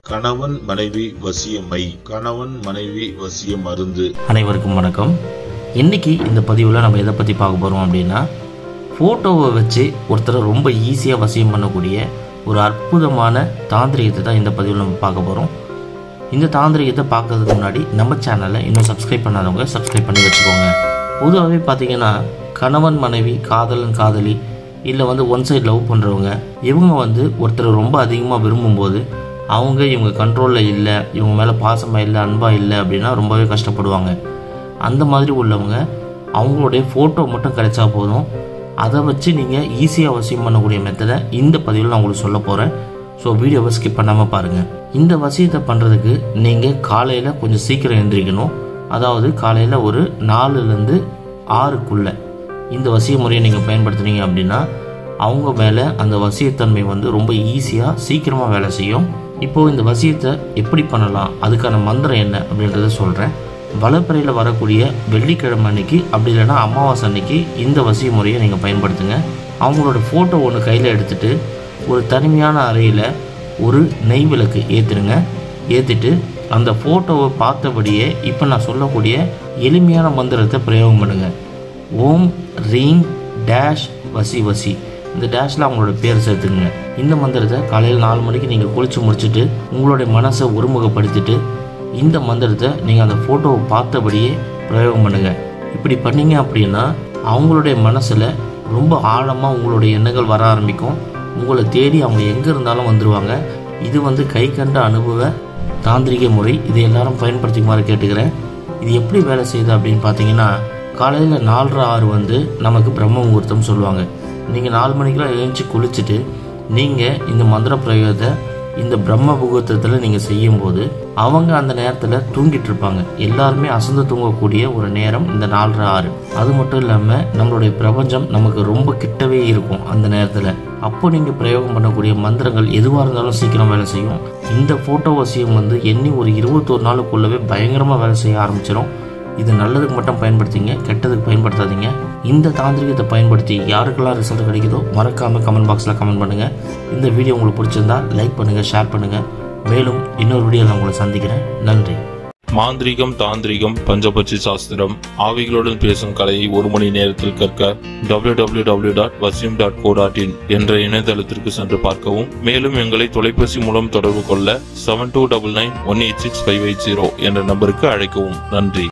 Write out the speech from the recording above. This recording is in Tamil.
கணவன் மனைவி வசியமை கணவன் மனைவி வசிய மருந்து அனைவருக்கும் வணக்கம் இன்னைக்கு இந்த பதிவில் நம்ம எதை பற்றி பார்க்க போகிறோம் அப்படின்னா ஃபோட்டோவை வச்சு ஒருத்தரை ரொம்ப ஈஸியாக வசியம் பண்ணக்கூடிய ஒரு அற்புதமான தாந்திரிகத்தை தான் இந்த பதிவில் நம்ம பார்க்க போகிறோம் இந்த தாந்திரிகத்தை பார்க்கறதுக்கு முன்னாடி நம்ம சேனலை இன்னும் சப்ஸ்கிரைப் பண்ணாதவங்க சப்ஸ்கிரைப் பண்ணி வச்சுக்கோங்க பொதுவாகவே பார்த்தீங்கன்னா கணவன் மனைவி காதலன் காதலி இல்லை வந்து ஒன் சைடு லவ் பண்ணுறவங்க இவங்க வந்து ஒருத்தரை ரொம்ப அதிகமாக விரும்பும்போது அவங்க இவங்க கண்ட்ரோலில் இல்லை இவங்க மேலே பாசமாக இல்லை அன்பாக இல்லை அப்படின்னா ரொம்பவே கஷ்டப்படுவாங்க அந்த மாதிரி உள்ளவங்க அவங்களுடைய ஃபோட்டோ மட்டும் கிடைச்சா போதும் அதை வச்சு நீங்கள் ஈஸியாக வசியம் பண்ணக்கூடிய மெத்தடை இந்த பதிவில் நான் உங்களுக்கு சொல்ல போகிறேன் ஸோ வீடியோவை ஸ்கிப் பண்ணாமல் பாருங்கள் இந்த வசியத்தை பண்ணுறதுக்கு நீங்கள் காலையில் கொஞ்சம் சீக்கிரம் எந்திரிக்கணும் அதாவது காலையில் ஒரு நாலுலேருந்து ஆறுக்குள்ளே இந்த வசிய முறையை நீங்கள் பயன்படுத்துனீங்க அப்படின்னா அவங்க மேலே அந்த வசியத்தன்மை வந்து ரொம்ப ஈஸியாக சீக்கிரமாக வேலை செய்யும் இப்போது இந்த வசியத்தை எப்படி பண்ணலாம் அதுக்கான மந்திரம் என்ன அப்படின்றத சொல்கிறேன் வளப்பறையில் வரக்கூடிய வெள்ளிக்கிழமை அன்னைக்கு அப்படி இல்லைன்னா அமாவாசை அன்னைக்கு இந்த வசிய முறையை நீங்கள் பயன்படுத்துங்க அவங்களோட ஃபோட்டோ ஒன்று கையில் எடுத்துட்டு ஒரு தனிமையான அறையில் ஒரு நெய் விளக்கு ஏற்றுருங்க ஏற்றிட்டு அந்த ஃபோட்டோவை பார்த்தபடியே இப்போ நான் சொல்லக்கூடிய எளிமையான மந்திரத்தை பிரயோகம் பண்ணுங்கள் ஓம் ரீம் டேஷ் வசி வசி இந்த டேஷில் அவங்களோட பேர் சேர்த்துக்குங்க இந்த மந்திரத்தை காலையில் நாலு மணிக்கு நீங்கள் குளிச்சு முடிச்சுட்டு உங்களுடைய மனசை ஒருமுகப்படுத்திட்டு இந்த மந்திரத்தை நீங்கள் அந்த ஃபோட்டோவை பார்த்தபடியே பிரயோகம் பண்ணுங்கள் இப்படி பண்ணீங்க அப்படின்னா அவங்களுடைய மனசில் ரொம்ப ஆழமாக உங்களுடைய எண்ணங்கள் வர ஆரம்பிக்கும் உங்களை தேடி அவங்க எங்கே இருந்தாலும் வந்துடுவாங்க இது வந்து கை கண்ட அனுபவ தாந்திரிக முறை இதை எல்லாரும் பயன்படுத்திக்குமாறு கேட்டுக்கிறேன் இது எப்படி வேலை செய்யுது அப்படின்னு பார்த்தீங்கன்னா காலையில் நாலரை ஆறு வந்து நமக்கு பிரம்ம முகூர்த்தம் சொல்லுவாங்க நீங்கள் நாலு மணிக்கெலாம் எழுந்துச்சு குளிச்சுட்டு நீங்கள் இந்த மந்திர பிரயோகத்தை இந்த பிரம்ம முகூர்த்தத்தில் நீங்கள் செய்யும்போது அவங்க அந்த நேரத்தில் தூங்கிட்டு இருப்பாங்க எல்லாருமே அசந்து தூங்கக்கூடிய ஒரு நேரம் இந்த நாலரை ஆறு அது மட்டும் இல்லாமல் நம்மளுடைய பிரபஞ்சம் நமக்கு ரொம்ப கிட்டவே இருக்கும் அந்த நேரத்தில் அப்போ நீங்கள் பிரயோகம் பண்ணக்கூடிய மந்திரங்கள் எதுவாக இருந்தாலும் சீக்கிரம் வேலை செய்யும் இந்த ஃபோட்டோ வசியம் வந்து எண்ணி ஒரு இருபத்தோரு நாளுக்குள்ளவே பயங்கரமாக வேலை செய்ய ஆரம்பிச்சிடும் இது நல்லதுக்கு மட்டும் பயன்படுத்திங்க கெட்டதுக்கு பயன்படுத்தாதீங்க இந்த தாந்திரிகத்தை பயன்படுத்தி யாருக்கெல்லாம் ரிசல்ட் கிடைக்குதோ மறக்காமல் கமெண்ட் பாக்ஸில் கமெண்ட் பண்ணுங்கள் இந்த வீடியோ உங்களுக்கு பிடிச்சிருந்தா லைக் பண்ணுங்கள் ஷேர் பண்ணுங்கள் மேலும் இன்னொரு வீடியோவில் உங்களை சந்திக்கிறேன் நன்றி மாந்திரிகம் தாந்திரிகம் பஞ்சபட்சி சாஸ்திரம் ஆவிகளுடன் பேசும் கலையை ஒரு மணி நேரத்தில் கற்க www.vasim.co.in டாட் வசியம் டாட் கோ டாட் இன் என்ற இணையதளத்திற்கு சென்று பார்க்கவும் மேலும் எங்களை தொலைபேசி மூலம் தொடர்பு கொள்ள seven two double nine one eight six five eight zero என்ற நம்பருக்கு அழைக்கவும் நன்றி